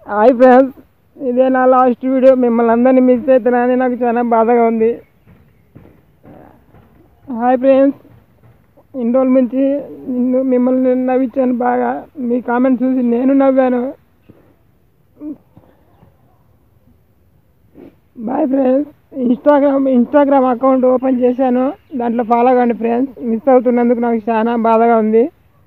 hi friends ఇదే నా last video మిమ్మల్ని అందరినీ మిస్ అవుతున్నానని నాకు చాలా బాధగా ఉంది హాయ్ ఫ్రెండ్స్ ఇన్ని రోజుల నుంచి నిన్ను మిమ్మల్ని నవ్వించాను బాగా మీ కామెంట్స్ చూసి నేను నవ్వాను bye friends Instagram Instagram account open చేశాను దాంట్లో ఫాలో కండి ఫ్రెండ్స్ మిస్ అవుతున్నందుకు నాకు చాలా బాధగా ఉంది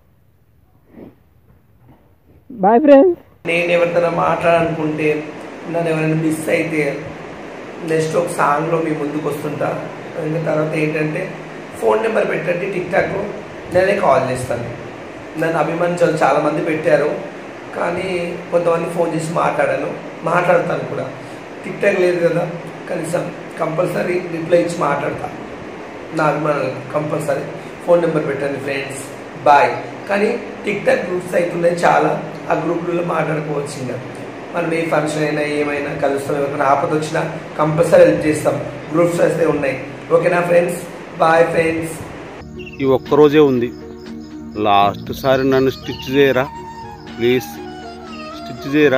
బాయ్ ఫ్రెండ్స్ నేను ఎవరితో మాట్లాడాలనుకుంటే నన్ను ఎవరైనా మిస్ అయితే నెక్స్ట్ ఒక సాంగ్లో మీ ముందుకు వస్తుంటా ఇంకా తర్వాత ఏంటంటే ఫోన్ నెంబర్ పెట్టండి టిక్ టాక్ నేనే కాల్ చేస్తాను నన్ను అభిమానించాలి చాలామంది పెట్టారు కానీ కొంతమంది ఫోన్ చేసి మాట్లాడాను మాట్లాడతాను కూడా టిక్ టాక్ లేదు కదా కనీసం కంపల్సరీ రిప్లై ఇచ్చి మాట్లాడతాను నా అభిమానులు కంపల్సరీ ఫోన్ నెంబర్ పెట్టండి ఫ్రెండ్స్ బాయ్ కానీ టిక్ టాక్ గ్రూప్స్ అవుతున్నాయి చాలా ఆ గ్రూపులలో మాట్లాడుకోవచ్చు ఇంకా మనం ఏ ఫంక్షన్ అయినా ఏమైనా కలుస్తాం ఎవరికైనా ఆపద వచ్చినా కంపల్సరీ హెల్ప్ చేస్తాం గ్రూప్స్ అయితే ఉన్నాయి ఓకేనా ఫ్రెండ్స్ బాయ్ ఫ్రెండ్స్ ఈ ఒక్కరోజే ఉంది లాస్ట్ సారి నన్ను స్టిచ్ చేయరా ప్లీజ్ స్టిచ్ చేయరా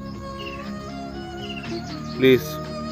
ప్లీజ్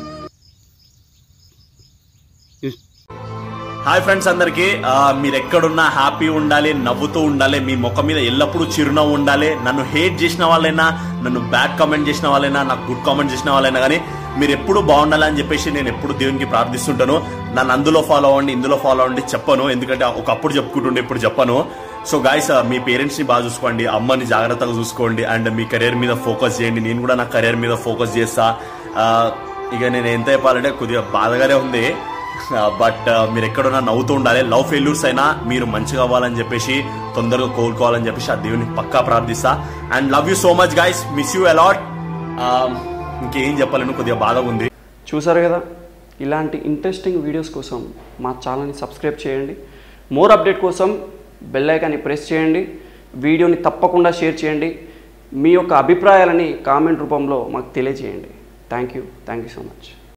హాయ్ ఫ్రెండ్స్ అందరికి ఆ, మీరు ఎక్కడున్నా హ్యాపీ ఉండాలి నవ్వుతూ ఉండాలి మీ ముఖం మీద ఎల్లప్పుడూ చిరునవ్వు ఉండాలి నన్ను హేట్ చేసిన వాళ్ళైనా నన్ను బ్యాడ్ కామెంట్ చేసిన వాళ్ళైనా నాకు గుడ్ కామెంట్ చేసిన వాళ్ళైనా కానీ మీరు ఎప్పుడు బాగుండాలని చెప్పేసి నేను ఎప్పుడు దేవునికి ప్రార్థిస్తుంటాను నన్ను అందులో ఫాలో అవ్వండి ఇందులో ఫాలో అవ్వండి చెప్పను ఎందుకంటే ఒకప్పుడు చెప్పుకుంటుండే ఇప్పుడు చెప్పను సో గాయస్ మీ పేరెంట్స్ ని బాగా చూసుకోండి అమ్మని జాగ్రత్తగా చూసుకోండి అండ్ మీ కెరీర్ మీద ఫోకస్ చేయండి నేను కూడా నా కెరీర్ మీద ఫోకస్ చేస్తా ఆ, ఇక నేను ఎంత చెప్పాలంటే కొద్దిగా బాధగానే ఉంది బట్ మీరు ఎక్కడున్నా నవ్వుతూ ఉండాలి లవ్ ఫెయిల్యూర్స్ అయినా మీరు మంచిగా అవ్వాలని చెప్పేసి తొందరగా కోలుకోవాలని చెప్పేసి ఆ దేవుని పక్కా ప్రార్థిస్తా and love you so much guys miss you a lot ఇంకేం చెప్పాలని కొద్దిగా బాధగా ఉంది చూసారు కదా ఇలాంటి ఇంట్రెస్టింగ్ వీడియోస్ కోసం మా ఛానల్ని సబ్స్క్రైబ్ చేయండి మోర్ అప్డేట్ కోసం బెల్ ఐకాన్ని ప్రెస్ చేయండి వీడియోని తప్పకుండా షేర్ చేయండి మీ యొక్క అభిప్రాయాలని కామెంట్ రూపంలో మాకు తెలియజేయండి thank you thank you so much